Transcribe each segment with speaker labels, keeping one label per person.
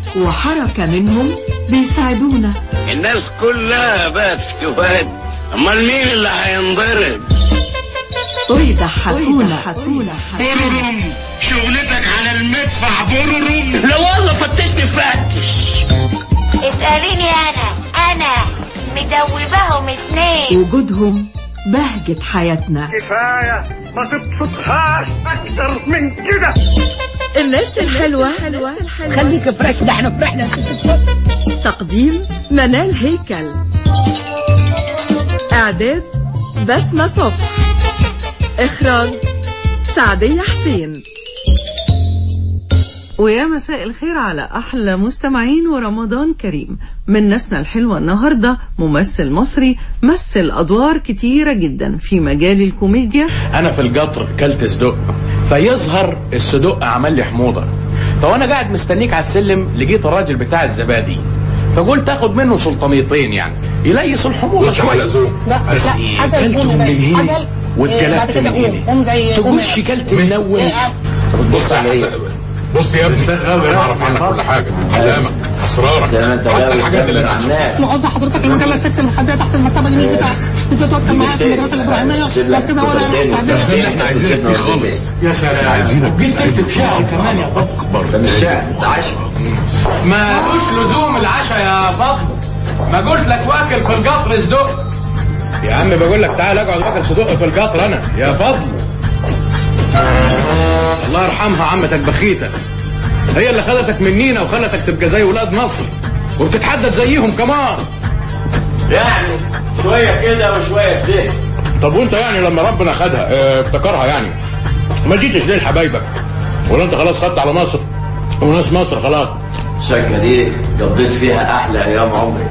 Speaker 1: وحركة منهم بيساعدونا
Speaker 2: الناس كلها بقت في تهاد امال مين اللي هينضرب
Speaker 1: ويضحكونا
Speaker 2: بررم شغلتك على المدفع بررم لا والله فتشت فتش
Speaker 3: اسأليني أنا أنا مدوباهم اتنين
Speaker 1: وجودهم بهجة حياتنا
Speaker 4: كفاية ما تبسطهاش أكتر من كده
Speaker 1: الناس الحلوة
Speaker 5: خليك فريش ده احنا فرحنا
Speaker 1: تقديم منال هيكل إعداد بسمة صبح إخراج سعدية حسين ويا مساء الخير على أحلى مستمعين ورمضان كريم من ناسنا الحلوة النهاردة ممثل مصري مثل أدوار كتيرة جدا في مجال الكوميديا
Speaker 6: انا في القطر كلت صدق فيظهر الصدق عمل لي حموضه فوانا قاعد مستنيك على السلم لقيت الراجل بتاع الزبادي فقلت اخد منه سلطانيتين يعني يليس الحموضه شويه
Speaker 5: لا لا حصل
Speaker 6: كلته
Speaker 5: قوم يا
Speaker 6: من
Speaker 5: باشا
Speaker 6: هنا
Speaker 5: حصل
Speaker 6: واتجلدت
Speaker 5: بعد كده
Speaker 6: من
Speaker 5: قوم
Speaker 6: هنا
Speaker 5: قوم زي قوم
Speaker 6: تقولش كلت منون
Speaker 7: بص يا بص يا ابني انا اعرف عنك كل حاجه كلامك اسرارك حتى الحاجات اللي انا عارفها
Speaker 5: لا قصدي حضرتك المجله السكس اللي مخبيه تحت المكتبه دي مش بتاعتي انت تقعد كان معايا في المدرسه الابراهيميه بعد كده هو انا اروح
Speaker 7: ده اللي
Speaker 5: السعوديه
Speaker 7: احنا عايزينك فيه خالص
Speaker 6: يا سلام
Speaker 7: عايزينك
Speaker 6: جيت شعر كمان يا فضل
Speaker 7: اكبر
Speaker 6: ما لوش لزوم العشاء يا فضل ما قلت لك واكل في القطر صدق يا عم بقول لك تعال اقعد واكل صدق في القطر انا يا فضل الله يرحمها عمتك بخيتة هي اللي خلتك منينا وخلتك تبقى زي ولاد مصر وبتتحدد زيهم كمان
Speaker 8: يعني شوية كده وشوية كده
Speaker 6: طب وانت يعني لما ربنا خدها اه، افتكرها يعني ما جيتش ليه لحبايبك ولا انت خلاص خدت على مصر وناس مصر خلاص
Speaker 8: الشكلة دي قضيت فيها أحلى أيام عمري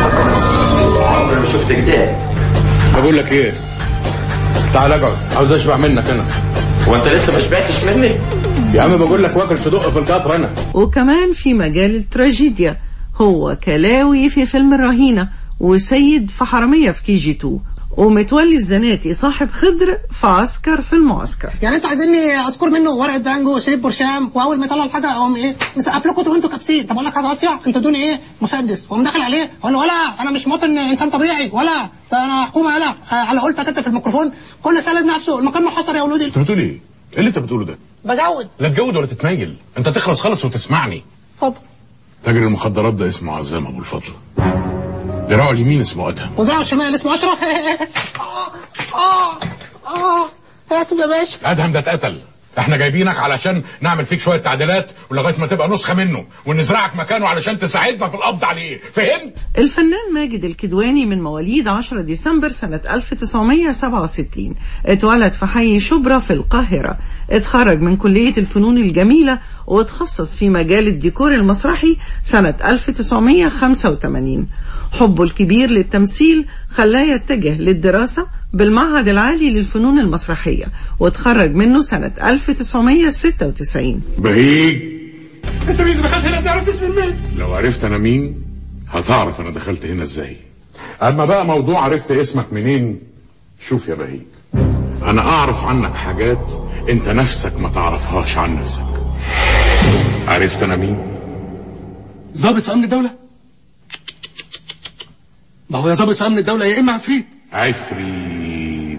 Speaker 8: عمري ما شفت كده
Speaker 6: بقول لك ايه تعال اقعد عاوز اشبع منك انا
Speaker 8: وأنت لسه ما شبعتش مني؟
Speaker 6: يا عم بقول لك واكل صدق في القطر انا
Speaker 1: وكمان في مجال التراجيديا هو كلاوي في فيلم الرهينة وسيد في حرامية في كي جي 2 ومتولي الزناتي صاحب خضر في عسكر في المعسكر
Speaker 5: يعني انتوا عايزيني اذكر منه ورقه بانجو شريط برشام واول ما يطلع الحاجه اقوم ايه مسقف لكم وانتوا كابسين طب اقول لك حاجه اصيع انتوا ادوني ايه مسدس واقوم داخل عليه اقول له ولا انا مش مواطن انسان طبيعي ولا ده انا حكومه يلا على قلتك انت في الميكروفون كل سالب نفسه المكان محاصر يا ولودي
Speaker 7: انت بتقول ايه؟ ايه اللي انت بتقوله ده؟
Speaker 5: بجود
Speaker 7: لا تجود ولا تتنيل انت تخلص خالص وتسمعني
Speaker 5: اتفضل
Speaker 7: تاجر المخدرات ده اسمه عزام ابو الفضل دراعه اليمين اسمه ادهم
Speaker 5: وذراعه الشمال اسمه اشرف اه اه اه هاتوا يا باشا
Speaker 7: ادهم ده اتقتل احنا جايبينك علشان نعمل فيك شويه تعديلات ولغايه ما تبقى نسخه منه ونزرعك مكانه علشان تساعدنا في القبض عليه فهمت
Speaker 1: الفنان ماجد الكدواني من مواليد 10 ديسمبر سنة 1967 اتولد في حي شبرا في القاهرة اتخرج من كلية الفنون الجميلة وتخصص في مجال الديكور المسرحي سنة 1985 حبه الكبير للتمثيل خلاه يتجه للدراسة بالمعهد العالي للفنون المسرحية وتخرج منه سنة 1996
Speaker 7: بهيج
Speaker 5: انت مين دخلت هنا تعرف اسمي مين
Speaker 7: لو عرفت انا مين هتعرف انا دخلت هنا ازاي اما بقى موضوع عرفت اسمك منين شوف يا بهيج انا اعرف عنك حاجات انت نفسك ما تعرفهاش عن نفسك عرفت انا مين
Speaker 5: ضابط في امن الدوله ما هو يا ضابط في امن الدوله يا اما عفريت
Speaker 7: عفريت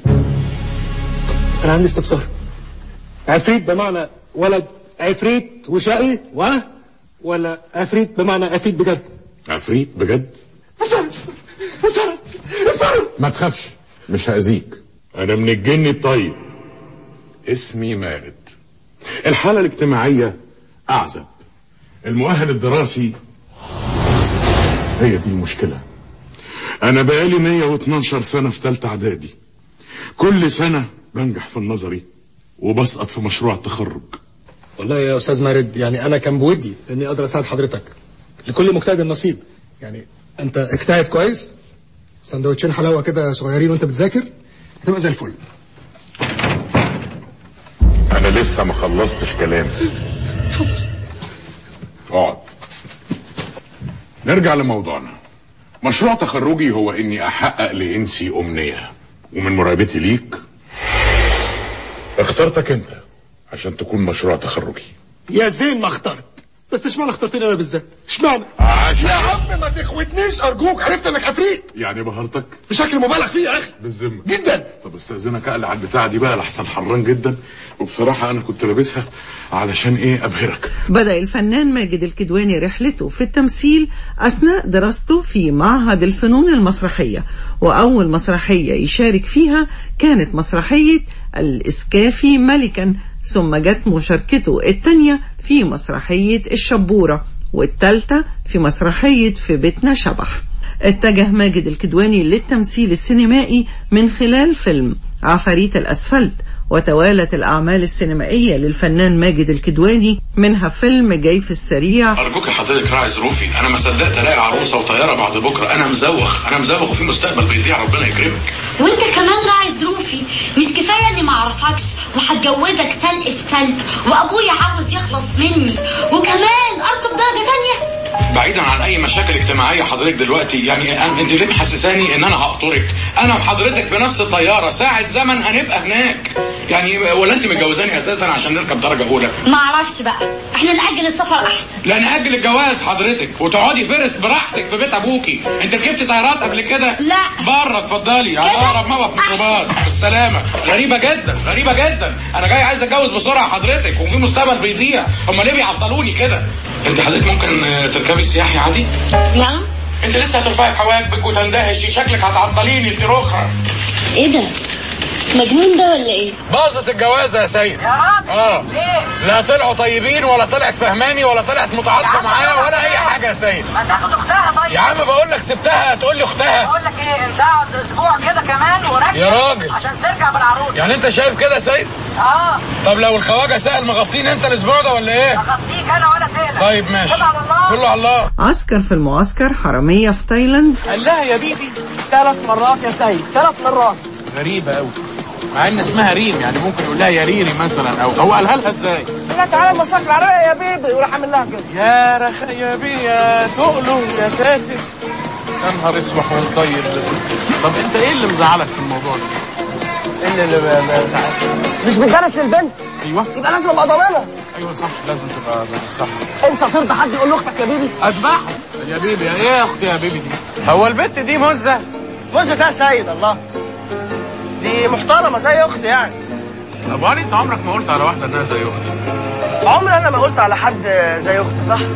Speaker 5: انا عندي استفسار عفريت بمعنى ولد عفريت وشقي و ولا عفريت بمعنى عفريت بجد
Speaker 7: عفريت بجد
Speaker 5: اتصرف اتصرف اتصرف
Speaker 7: ما تخافش مش هأذيك أنا من الجن الطيب اسمي مارد الحالة الاجتماعية أعزب المؤهل الدراسي هي دي المشكلة أنا بقالي 112 سنة في تالتة إعدادي كل سنة بنجح في النظري وبسقط في مشروع التخرج
Speaker 5: والله يا استاذ مارد يعني انا كان بودي اني اقدر اساعد حضرتك لكل مجتهد نصيب يعني انت اجتهد كويس سندوتشين حلاوه كده صغيرين وانت بتذاكر هتبقى زي الفل
Speaker 7: أنا لسه ما خلصتش كلامي اقعد نرجع لموضوعنا مشروع تخرجي هو إني أحقق لإنسي أمنية ومن مراقبتي ليك اخترتك أنت عشان تكون مشروع تخرجي
Speaker 5: يا زين ما اخترت
Speaker 9: بس اشمعنى اخترتني انا بالذات اشمعنى
Speaker 7: عشان
Speaker 9: يا عم ما تخوتنيش ارجوك عرفت انك عفريت
Speaker 7: يعني بهرتك
Speaker 9: بشكل مبالغ فيه يا اخي
Speaker 7: بالذمه
Speaker 9: جدا
Speaker 7: طب استاذنك اقلع على البتاعه دي بقى لحسن حران جدا وبصراحه انا كنت لابسها علشان ايه ابهرك
Speaker 1: بدأ الفنان ماجد الكدواني رحلته في التمثيل أثناء دراسته في معهد الفنون المسرحية وأول مسرحية يشارك فيها كانت مسرحية الإسكافي ملكا ثم جت مشاركته الثانية في مسرحية الشبورة والثالثة في مسرحية في بيتنا شبح اتجه ماجد الكدواني للتمثيل السينمائي من خلال فيلم عفاريت الأسفلت وتوالت الأعمال السينمائية للفنان ماجد الكدواني منها فيلم جاي في السريع
Speaker 6: ارجوك حضرتك راعي ظروفي انا ما صدقت الاقي عروسه وطياره بعد بكره انا مزوخ انا مزوخ وفي مستقبل بيضيع ربنا يكرمك
Speaker 10: وانت كمان راعي ظروفي مش كفايه اني ما اعرفكش وهتجوزك تلق في تلق وابويا عاوز يخلص مني وكمان اركب درجه تانية
Speaker 6: بعيدا عن اي مشاكل اجتماعيه حضرتك دلوقتي يعني أنا- انت ليه محسساني ان انا هقطرك انا وحضرتك في نفس الطياره ساعه زمن هنبقى هناك يعني ولا انت متجوزاني اساسا عشان نركب درجه اولى
Speaker 10: ما اعرفش بقى احنا نأجل السفر احسن
Speaker 6: لا نأجل الجواز حضرتك وتقعدي فيرست براحتك في بيت ابوكي انت ركبت طيارات قبل كده
Speaker 10: لا.
Speaker 6: بره اتفضلي على اقرب موقف في الميكروباص بالسلامه غريبه جدا غريبه جدا انا جاي عايز اتجوز بسرعه حضرتك وفي مستقبل بيضيع هم ليه بيعطلوني كده انت حضرتك ممكن آه، تركبي سياحي عادي
Speaker 10: نعم
Speaker 6: انت لسه هترفعي حواجبك وتندهشي شكلك هتعطليني انت رخرة
Speaker 10: ايه ده مجنون ده ولا ايه
Speaker 6: باظت الجوازه يا سيد
Speaker 11: يا راجل
Speaker 6: اه
Speaker 11: ليه؟
Speaker 6: لا طلعوا طيبين ولا طلعت فهماني ولا طلعت متعاطفه معايا ولا اي حاجه يا سيد
Speaker 11: ما تاخد اختها طيب
Speaker 6: يا عم بقول لك سبتها تقول لي اختها
Speaker 11: بقول لك ايه انت اقعد اسبوع كده كمان وركز
Speaker 6: يا راجل.
Speaker 11: عشان ترجع بالعروسه
Speaker 6: يعني انت شايف كده يا سيد
Speaker 11: اه
Speaker 6: طب لو الخواجه سأل مغطيني انت الاسبوع ده ولا ايه
Speaker 11: اغطيك انا ولا تقلق
Speaker 6: طيب ماشي
Speaker 11: خد على الله
Speaker 6: كله على الله
Speaker 1: عسكر في المعسكر حرامية في تايلاند
Speaker 12: قال لها يا بيبي ثلاث مرات يا سيد ثلاث مرات
Speaker 6: غريبه قوي مع ان اسمها ريم يعني ممكن يقول لها يا ريري مثلا او هو قالها لها ازاي
Speaker 12: قال لها تعالى المساك العربية يا بيبي وراح عامل لها كده
Speaker 6: يا رخ يا بي يا تقله يا ساتر يا نهار اسمح ومطيب طب انت ايه اللي مزعلك في الموضوع ده
Speaker 12: اللي اللي مش عارف مش بتدرس للبنت
Speaker 6: ايوه
Speaker 12: يبقى لازم ابقى ضامنها
Speaker 6: ايوه صح لازم تبقى صح
Speaker 12: انت ترضى حد يقول لاختك يا بيبي
Speaker 6: اذبحه يا بيبي يا ايه يا اختي يا بيبي دي هو البت دي مزه
Speaker 12: مزة ده سيد الله دي محترمة زي اختي يعني
Speaker 6: طب وعلي انت عمرك ما قلت على واحده انها زي اختي
Speaker 12: عمري انا ما قلت على حد زي اختي صح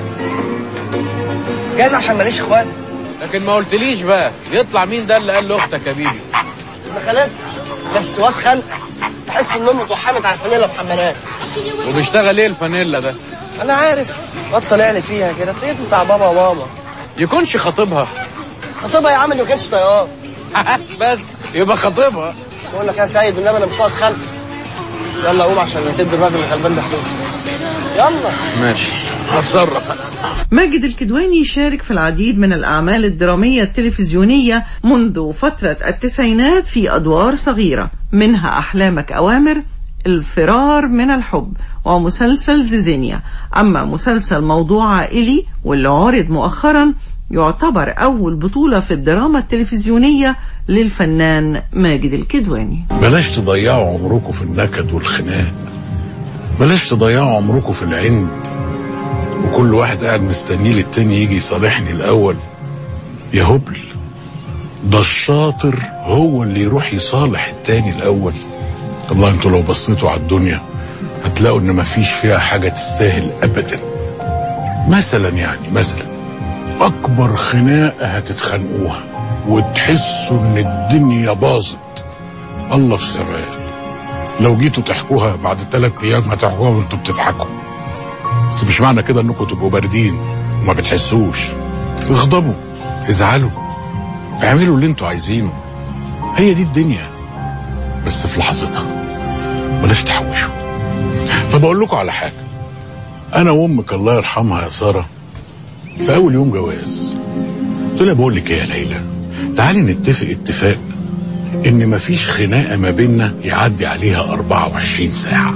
Speaker 12: جايز عشان ماليش اخوات
Speaker 6: لكن ما قلتليش بقى يطلع مين ده اللي قال لاختك يا بيبي
Speaker 12: ابن خالتها بس واد خلق تحس ان امه اتوحمت على الفانيلا محملات
Speaker 6: وبيشتغل ايه الفانيلا ده
Speaker 12: انا عارف واد طالع لي فيها كده طيب بتاع بابا وماما
Speaker 6: يكونش خطيبها
Speaker 12: خطيبها يا عم اللي ما كانش طيار
Speaker 6: بس يبقى خطيبها
Speaker 12: بقول لك يا سيد بالنبي انا مش ناقص خلق يلا قوم عشان تدي الراجل الغلبان ده فلوس يلا
Speaker 6: ماشي هتصرف انا
Speaker 1: ماجد الكدواني شارك في العديد من الأعمال الدرامية التلفزيونية منذ فترة التسعينات في أدوار صغيرة منها أحلامك أوامر الفرار من الحب ومسلسل زيزينيا أما مسلسل موضوع عائلي واللي عرض مؤخرا يعتبر أول بطولة في الدراما التلفزيونية للفنان ماجد الكدواني
Speaker 13: بلاش تضيعوا عمركم في النكد والخناق بلاش تضيعوا عمركم في العند وكل واحد قاعد مستنيه للتاني يجي يصالحني الأول يا هبل ده الشاطر هو اللي يروح يصالح التاني الأول والله انتوا لو بصيتوا على الدنيا هتلاقوا ان مفيش فيها حاجة تستاهل أبدا مثلا يعني مثلا أكبر خناقة هتتخانقوها وتحسوا ان الدنيا باظت الله في سماه لو جيتوا تحكوها بعد ثلاث ايام هتحكوها وانتوا بتضحكوا بس مش معنى كده انكم تبقوا باردين وما بتحسوش اغضبوا ازعلوا اعملوا اللي انتوا عايزينه هي دي الدنيا بس في لحظتها بلاش تحوشوا فبقول لكم على حاجه انا وامك الله يرحمها يا ساره في اول يوم جواز قلت لها بقول لك ايه يا ليلى تعالي نتفق اتفاق ان مفيش خناقه ما بيننا يعدي عليها 24 ساعه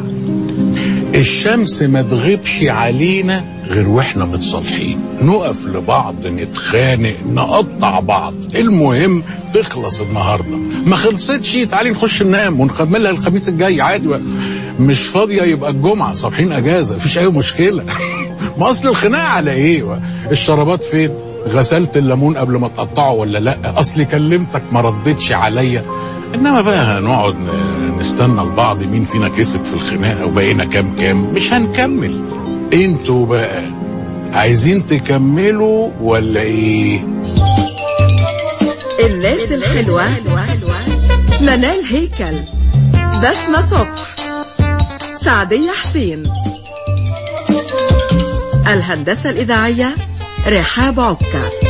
Speaker 13: الشمس ما تغيبش علينا غير واحنا متصالحين نقف لبعض نتخانق نقطع بعض المهم تخلص النهارده ما خلصتش تعالي نخش ننام ونكملها الخميس الجاي عادي مش فاضيه يبقى الجمعه صابحين اجازه مفيش اي مشكله ما اصل الخناقه على ايه الشرابات فين غسلت الليمون قبل ما تقطعه ولا لا اصلي كلمتك ما ردتش عليا انما بقى هنقعد ن- نستنى لبعض مين فينا كسب في الخناقه وبقينا كام كام مش هنكمل انتوا بقى عايزين تكملوا ولا ايه
Speaker 14: الناس الحلوة منال هيكل بسمة صبح سعدية حسين الهندسة الإذاعية رحاب عكا